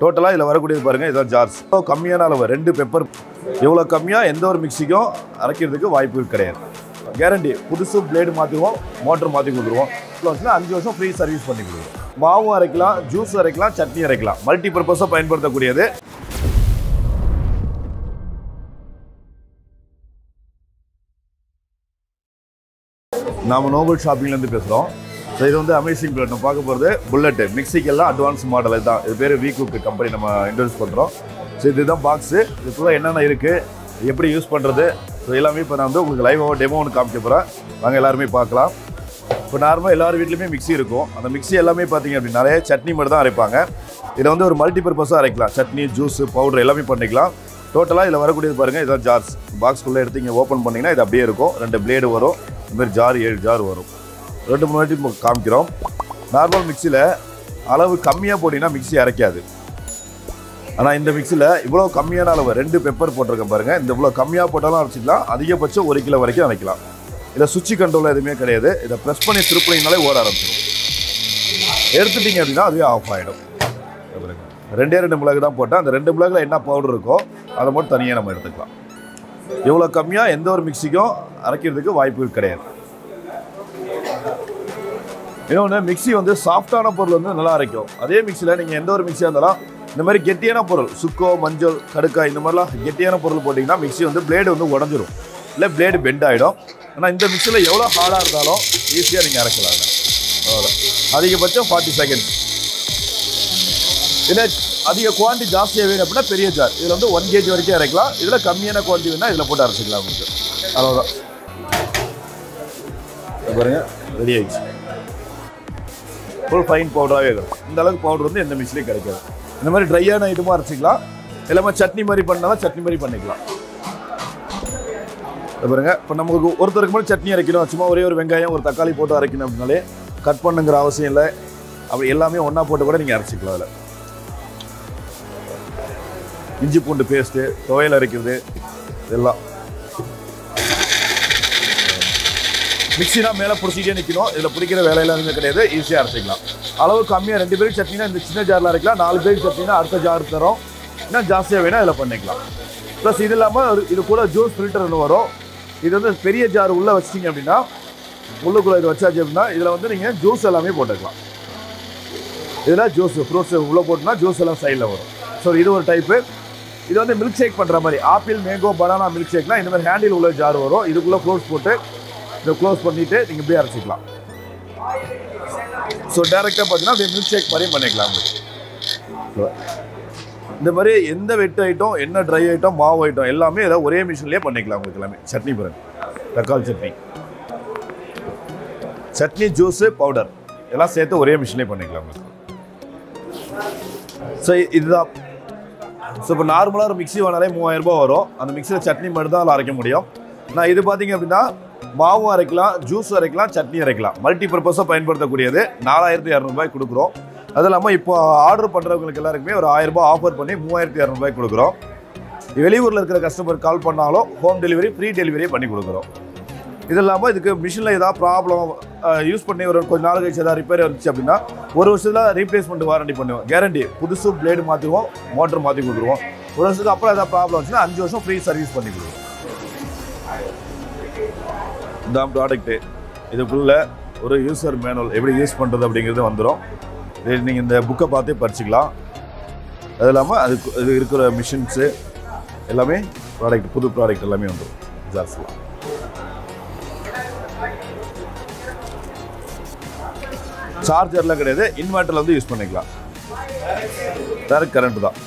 டோட்டலாக இதில் வரக்கூடியது பாருங்கள் இதான் ஜார்ஸ் இவ்வளோ கம்மியான அளவு ரெண்டு பெப்பர் இவ்வளோ கம்மியாக எந்த ஒரு மிக்சிக்கும் அரைக்கிறதுக்கு வாய்ப்பு கிடையாது கேரண்டி புதுசு பிளேடு மாற்றிடுவோம் மோட்டர் மாற்றி கொடுத்துருவோம் இவ்வளோ வருஷம் அஞ்சு வருஷம் ஃப்ரீ சர்வீஸ் பண்ணி கொடுக்குறோம் மாவும் அரைக்கலாம் ஜூஸ் அரைக்கலாம் சட்னி அரைக்கலாம் மல்டி பர்பஸாக பயன்படுத்தக்கூடியது நாம நோபல் ஷாப்பிங்லேருந்து பேசுகிறோம் ஸோ இது வந்து அமேசிங் பிளட் நம்ம பார்க்க போகிறது புல்லட்டு மிக்சிக்கெல்லாம் அட்வான்ஸ் மாடல் இதுதான் இது பேர் வீக்குக்கு கம்பெனி நம்ம இன்ட்ரடியூஸ் பண்ணுறோம் ஸோ இதுதான் பாக்ஸு இதுக்குள்ளே என்னென்ன இருக்குது எப்படி யூஸ் பண்ணுறது ஸோ எல்லாமே இப்போ நான் வந்து உங்களுக்கு லைவாக டெமோ ஒன்று காமிக்க போகிறேன் வாங்க எல்லாருமே பார்க்கலாம் இப்போ நார்மலாக எல்லார் வீட்லையுமே மிக்ஸி இருக்கும் அந்த மிக்ஸி எல்லாமே பார்த்தீங்க அப்படின்னா நிறைய சட்னி மட்டும் தான் அரைப்பாங்க இதில் வந்து ஒரு மல்டி பர்பஸாக அரைக்கலாம் சட்னி ஜூஸ் பவுடர் எல்லாமே பண்ணிக்கலாம் டோட்டலாக இதில் வரக்கூடியது பாருங்கள் இதான் ஜார்ஸ் பாக்ஸ்குள்ளே எடுத்து இங்கே ஓப்பன் பண்ணிங்கன்னா இது அப்படியே இருக்கும் ரெண்டு பிளேடு வரும் இந்த மாதிரி ஜார் ஏழு ஜார் வரும் ரெண்டு மூணு வாட்டி இப்போ காமிக்கிறோம் நார்மல் மிக்சியில் அளவு கம்மியாக போட்டிங்கன்னா மிக்ஸி அரைக்காது ஆனால் இந்த மிக்சியில் இவ்வளோ கம்மியான அளவு ரெண்டு பெப்பர் போட்டிருக்கேன் பாருங்கள் இந்த இவ்வளோ கம்மியாக போட்டாலும் அரைச்சிக்கலாம் அதிகபட்சம் ஒரு கிலோ வரைக்கும் அரைக்கலாம் இதில் சுவிட்ச் கண்ட்ரோல் எதுவுமே கிடையாது இதை ப்ரெஸ் பண்ணி திருப்பினீங்கனாலே ஓட ஆரம்பிச்சிடும் எடுத்துட்டீங்க அப்படின்னா அதுவே ஆஃப் ஆகிடும் ரெண்டே ரெண்டு மிளகு தான் போட்டால் அந்த ரெண்டு மிளகுல என்ன பவுடர் இருக்கோ அதை மட்டும் தனியாக நம்ம எடுத்துக்கலாம் இவ்வளோ கம்மியாக எந்த ஒரு மிக்சிக்கும் அரைக்கிறதுக்கு வாய்ப்பு கிடையாது இன்னொன்று மிக்ஸி வந்து சாஃப்டான பொருள் வந்து நல்லா அரைக்கும் அதே மிக்சியில் நீங்கள் எந்த ஒரு மிக்சியாக இருந்தாலும் இந்த மாதிரி கெட்டியான பொருள் சுக்கோ மஞ்சள் கடுக்காய் இந்த மாதிரிலாம் கெட்டியான பொருள் போட்டிங்கன்னா மிக்ஸி வந்து பிளேடு வந்து உடஞ்சிரும் இல்லை பிளேடு பெண்ட் ஆகிடும் ஆனால் இந்த மிக்சியில் எவ்வளோ ஹார்டாக இருந்தாலும் ஈஸியாக நீங்கள் அரைக்கலாம் அதை. அவ்வளோ அதிகபட்சம் ஃபார்ட்டி செகண்ட்ஸ் இதில் அதிக குவான்டி ஜாஸ்தியாக வேணும் அப்படின்னா பெரிய ஜார் இதில் வந்து ஒன் கேஜி வரைக்கும் அரைக்கலாம் இதில் கம்மியான குவான்டி வேணால் இதில் போட்டு அரைச்சிக்கலாம் உங்களுக்கு அவ்வளோதான் இது பாருங்க ரெடி ஆயிடுச்சு ஃபுல் ஃபைன் பவுடராகவே இருக்கும் இந்த அளவுக்கு பவுடர் வந்து எந்த மிக்சிலையும் கிடைக்காது இந்த மாதிரி ட்ரையான ஐட்டமாக அரைச்சிக்கலாம் எல்லாமே சட்னி மாதிரி பண்ணாலும் சட்னி மாதிரி பண்ணிக்கலாம் இது பாருங்க இப்போ நமக்கு ஒருத்தருக்கு மட்டும் சட்னி அரைக்கணும் சும்மா ஒரே ஒரு வெங்காயம் ஒரு தக்காளி போட்டு அரைக்கணும் அப்படின்னாலே கட் பண்ணுங்கிற அவசியம் இல்லை அப்படி எல்லாமே ஒன்றா போட்டு கூட நீங்கள் அரைச்சிக்கலாம் அதில் இஞ்சி பூண்டு பேஸ்ட்டு துவையல் அரைக்கிறது இதெல்லாம் மிக்சினா மேலே பிடிச்சிட்டே நிற்கணும் இதில் பிடிக்கிற வேலையெல்லாம் எதுவுமே கிடையாது ஈஸியாக அரைச்சிக்கலாம் அளவு கம்மியாக ரெண்டு பேருக்கு சட்னினா இந்த சின்ன ஜாரில் அரைக்கலாம் நாலு பேருக்கு சட்னினா அடுத்த ஜார் தரோம் இன்னும் ஜாஸ்தியாக வேணால் இதில் பண்ணிக்கலாம் ப்ளஸ் இது இல்லாமல் ஒரு- இது கூட ஜூஸ் ஃபில்டர் ஒன்று வரும் இது வந்து பெரிய ஜார் உள்ளே வச்சிட்டிங்க அப்படின்னா உள்ளுக்குள்ளே இது வச்சாச்சு அப்படின்னா இதில் வந்து நீங்கள் ஜூஸ் எல்லாமே போட்டுக்கலாம் இதில் ஜூஸ் ஃப்ரூட்ஸ் உள்ளே போட்டுனா ஜூஸ் எல்லாம் சைடில் வரும் ஸோ இது ஒரு டைப்பு இது வந்து மில்க் ஷேக் பண்ணுற மாதிரி ஆப்பிள் மேங்கோ பனானா மில்க் ஷேக்னா இந்த மாதிரி ஹேண்டில் உள்ள ஜார் வரும் இதுக்குள்ளே ஃப்ரூட்ஸ் போட்டு இதை க்ளோஸ் பண்ணிவிட்டு நீங்கள் இப்படியே அரைச்சிக்கலாம் ஸோ டேரெக்டாக பார்த்தீங்கன்னா அப்படியே மில்க் ஷேக் மாதிரியும் பண்ணிக்கலாம் உங்களுக்கு. இந்த மாதிரி எந்த வெட்டு ஐட்டம் என்ன ட்ரை ஐட்டம் மாவு ஐட்டம் எல்லாமே ஏதாவது ஒரே மிஷின்லேயே பண்ணிக்கலாம் உங்களுக்கு எல்லாமே சட்னி பிறகு தக்காளி சட்னி சட்னி ஜூஸு பவுடர் எல்லாம் சேர்த்து ஒரே மிஷின்லேயே பண்ணிக்கலாம் உங்களுக்கு ஸோ இதுதான் ஸோ இப்போ நார்மலாக ஒரு மிக்ஸி வாங்கினாலே மூவாயிரம் ரூபாய் வரும் அந்த மிக்ஸியில் சட்னி மட்டும் தான் அதில் அரைக்க முடியும் நான் இது பார்த்தீங்க அப்படின்னா மாவும் அரைக்கலாம் ஜூஸ் அரைக்கலாம் சட்னி அரைக்கலாம் மல்டி பர்பஸாக பயன்படுத்தக்கூடியது நாலாயிரத்தி இரநூறுபாய் கொடுக்குறோம் அது இல்லாமல் இப்போ ஆர்டர் பண்ணுறவங்களுக்கு எல்லாருக்குமே ஒரு ஆயிரம் ரூபாய் ஆஃபர் பண்ணி மூவாயிரத்தி இரநூறுபாய் கொடுக்குறோம் வெளியூரில் இருக்கிற கஸ்டமர் கால் பண்ணாலும் ஹோம் டெலிவரி ஃப்ரீ டெலிவரியே பண்ணி கொடுக்குறோம் இது இல்லாமல் இதுக்கு மிஷினில் ஏதாவது ப்ராப்ளம் யூஸ் பண்ணி ஒரு கொஞ்ச நாள் கழிச்சு ஏதாவது ரிப்பேர் வந்துச்சு அப்படின்னா ஒரு வருஷத்தில் ரீப்ளேஸ்மெண்ட் வாரண்டி பண்ணுவோம் கேரண்டி புதுசு பிளேடு மாற்றிடுவோம் மோட்டர் மாற்றி கொடுத்துருவோம் ஒரு வருஷத்துக்கு அப்புறம் ஏதாவது ப்ராப்ளம் வந்துச்சுன்னா அஞ்சு வருஷம் ஃப்ரீ சர்வீஸ் பண்ணி கொடுக்குறோம் இதான் ப்ராடக்ட்டு இதுக்குள்ள ஒரு யூசர் மேனுவல் எப்படி யூஸ் பண்ணுறது அப்படிங்கிறது வந்துடும் இது நீங்கள் இந்த புக்கை பார்த்தே படிச்சுக்கலாம் அது இல்லாமல் அதுக்கு இது இருக்கிற மிஷின்ஸு எல்லாமே ப்ராடக்ட் புது ப்ராடக்ட் எல்லாமே வந்துடும் ஜாஸ்தியாக சார்ஜர்லாம் கிடையாது இன்வெர்ட்டரில் வந்து யூஸ் பண்ணிக்கலாம் டேரக்ட் கரண்ட் தான்